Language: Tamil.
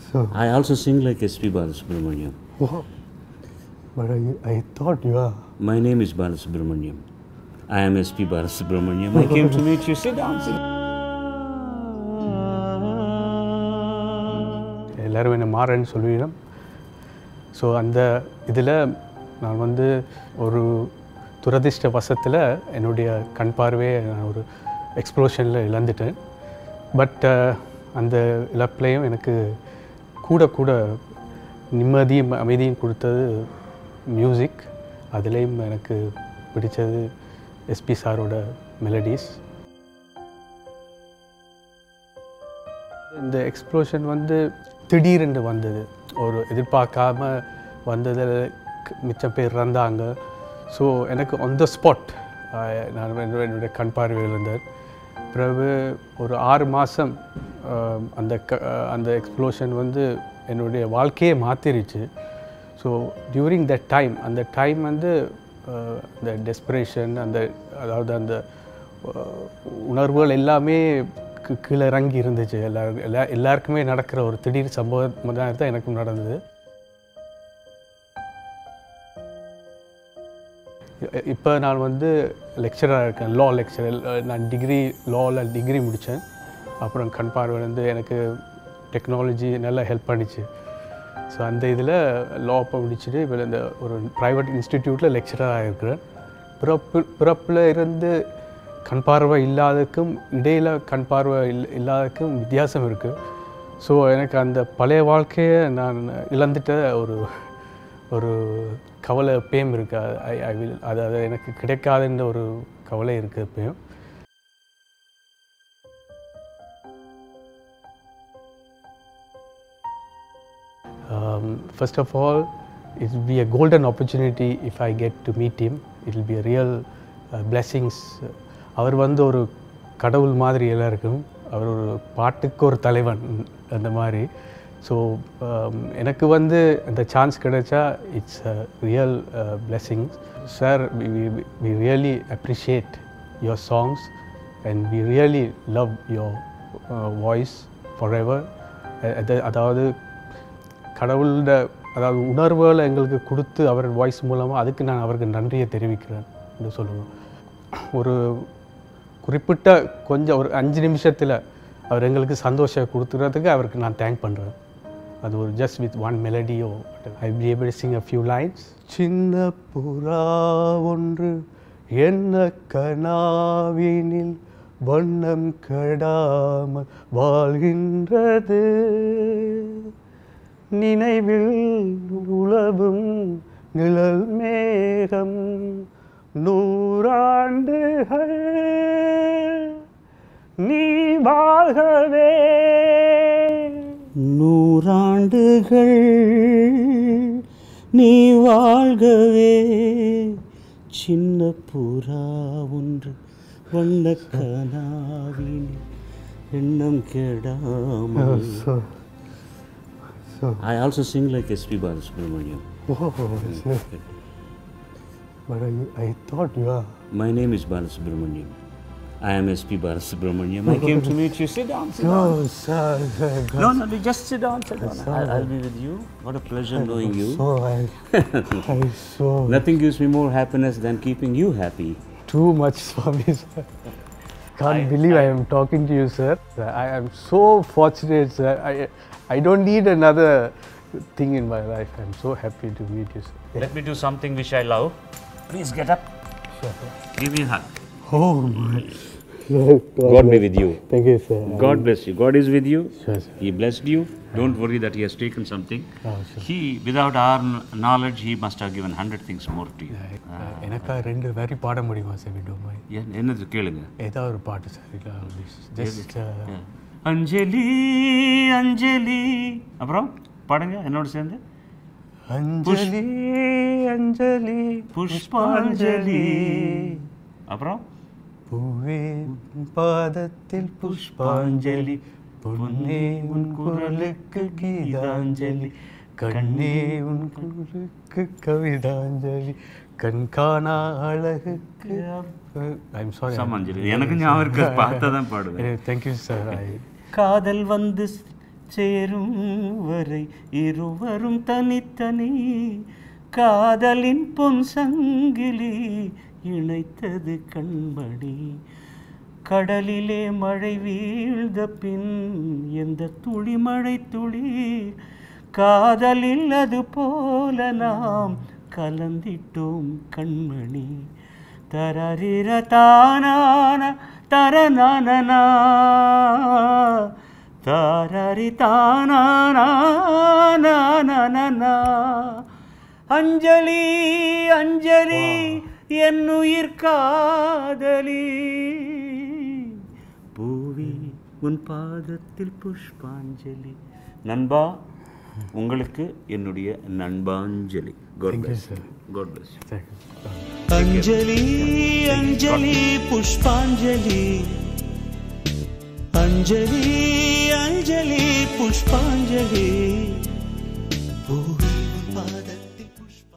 So, I also sing like S.P. Balasubramaniam. oh, but I, I thought you are. My name is Balasubramaniam. I am S.P. Balasubramaniam. I came to meet you. Sit down, sit down. எல்லாரும் என்னை மாறன்னு சொல்லிடும் ஸோ அந்த இதில் நான் வந்து ஒரு துரதிர்ஷ்ட வசத்தில் என்னுடைய கண் பார்வையை நான் ஒரு எக்ஸ்ப்ளோஷனில் இழந்துட்டேன் பட் அந்த இழப்புலையும் எனக்கு கூட கூட நிம்மதியும் அமைதியும் கொடுத்தது மியூசிக் அதுலேயும் எனக்கு பிடிச்சது எஸ்பி சாரோட மெலடிஸ் இந்த எக்ஸ்ப்ளோஷன் வந்து திடீரென்று வந்தது ஒரு எதிர்பார்க்காம வந்ததில் க- மிச்சம் பேர் இறந்தாங்க ஸோ எனக்கு ஆன் த ஸ்பாட் நான் என்னோட- என்னுடைய கண் பார்வையில் இருந்தேன் பிறகு ஒரு ஆறு மாதம் அந்த க அந்த எக்ஸ்ப்ளோஷன் வந்து என்னுடைய வாழ்க்கையே மாற்றிருச்சு ஸோ டியூரிங் தட் டைம் அந்த டைம் வந்து அஹ், அந்த டெஸ்பிரேஷன் அந்த அதாவது அந்த அஹ், உணர்வுகள் எல்லாமே கீ- கீழே இறங்கி இருந்துச்சு எல்லாரும் எல்லா எல்லாருக்குமே நடக்கிற ஒரு திடீர் சம்பவம் தான் தான் எனக்கும் நடந்தது இப்போ நான் வந்து லெக்சராக இருக்கேன் லா லெக்சரர் நான் டிகிரி லாவில் டிகிரி முடித்தேன் அப்புறம் கண் பார்வை வந்து எனக்கு டெக்னாலஜி நல்லா ஹெல்ப் பண்ணிச்சு ஸோ அந்த இதில் லா இப்போ முடிச்சுட்டு இப்போ இந்த ஒரு ப்ரைவேட் இன்ஸ்டிடியூட்டில் லெக்சராக இருக்கிறேன் பிறப்பு பிறப்பில் இருந்து கண் பார்வை இல்லாததுக்கும் இடையில் கண் பார்வை இல் இல்லாததுக்கும் வித்தியாசம் இருக்குது ஸோ எனக்கு அந்த பழைய வாழ்க்கையை நான் இழந்துட்ட ஒரு ஒரு கவலை எப்பயும் இருக்கு ஐ ஐ வில் அது அது எனக்கு கிடைக்காதுன்ற ஒரு கவலை இருக்குது எப்பயும் Um, first of all, it will be a golden opportunity if I get to meet him. It will be a real uh, blessings. அவர் வந்து ஒரு கடவுள் மாதிரி எல்லாருக்கும் அவர் ஒரு பாட்டுக்கு ஒரு தலைவன் அந்த மாதிரி ஸோ எனக்கு வந்து அந்த சான்ஸ் கிடைச்சா it's real blessings sir we really appreciate your songs and we really love your voice forever அதாவது கடவுளோட அதாவது உணர்வுகளை எங்களுக்கு கொடுத்து அவர் வாய்ஸ் மூலமாக அதுக்கு நான் அவருக்கு நன்றியை தெரிவிக்கிறேன் என்று சொல்லுவேன் ஒரு குறிப்பிட்ட கொஞ்சம் ஒரு அஞ்சு நிமிஷத்தில் அவர் எங்களுக்கு சந்தோஷம் கொடுத்துறதுக்கு அவருக்கு நான் தேங்க் பண்ணுறேன் அது ஒரு ஜஸ்ட் வித் ஒன் மெலடியோ I be able sing a few lines சின்ன புறா ஒன்று என்ன கனாவினில் வண்ணம் கெடாமல் வாழ்கின்றது நினைவில் உலவும் நிழல் மேகம் நூறாண்டுகள் நீ வாழ்கவே நூறாண்டுகள் நீ வாழ்கவே சின்ன புறா ஒன்று வண்ண கனாவின் எண்ணம் கெடாமல் so, so, I also sing like S.P. Balasubramaniam. oh, it's nice. but I, I thought you are. My name is Balasubramaniam. I am S.P. Balasubramaniam. I came to meet you. Sit down, sit down. Oh, sir, sir, God. No, no, no, just sit down, sit down. I'll, I'll be with you. What a pleasure knowing you. So I, I so Nothing gives me more happiness than keeping you happy. too much for me, sir. Can't believe I, am talking to you, sir. I am so fortunate, sir. I, I don't need another thing in my life. I'm so happy to meet you, sir. Let me do something which I love. Please get up. Give me a hug. Oh my. God be with you. Thank you, sir. God bless you. God is with you. Sure, sir. He blessed you. Don't worry that He has taken something. Oh, sure. He, without our kn- knowledge, He must have given hundred things more to you. எனக்கா ரெண்டு வரி பாட முடியுமா சார் விடோமா என்- என்னது கேளுங்க ஏதாவது ஒரு பாட்டு சார் இல்லை ஜஸ்ட் அஞ்சலி அஞ்சலி அப்புறம் பாடுங்க என்னோட சேர்ந்து அஞ்சலி அஞ்சலி புஷ்பாஞ்சலி அப்புறம் பூவே உன் பாதத்தில் புஷ்பாஞ்சலி பொன்னே உன் குரலுக்கு கீதாஞ்சலி கண்ணே உன் குரலுக்கு கவிதாஞ்சலி கண் காணா அழகுக்கு ஐம் சாரி சமாஞ்சலி எனக்கு ஞாபகம் இருக்கு பார்த்தா தான் பாடுவேன் தேங்க்யூ சார் ஐ காதல் வந்து சேரும் வரை இருவரும் தனித்தனி காதலின் பொன் சங்கிலி இணைத்தது கண்மணி கடலிலே மழை வீழ்ந்த பின் எந்த துளி மழை துளி காதலில் அது போல நாம் கலந்திட்டோம் கண்மணி தரரிர தானான தரநானனா தாரரி தானானா அஞ்சலி அஞ்சலி என்னுயிர் காதலி பூவி உன் பாதத்தில் புஷ்பாஞ்சலி நண்பா உங்களுக்கு என்னுடைய நண்பாஞ்சலி காட் பிளஸ் காட் பிளஸ் அஞ்சலி அஞ்சலி புஷ்பாஞ்சலி அஞ்சலி அஞ்சலி புஷ்பாஞ்சலி பூவி உன் பாதத்தில் புஷ்பா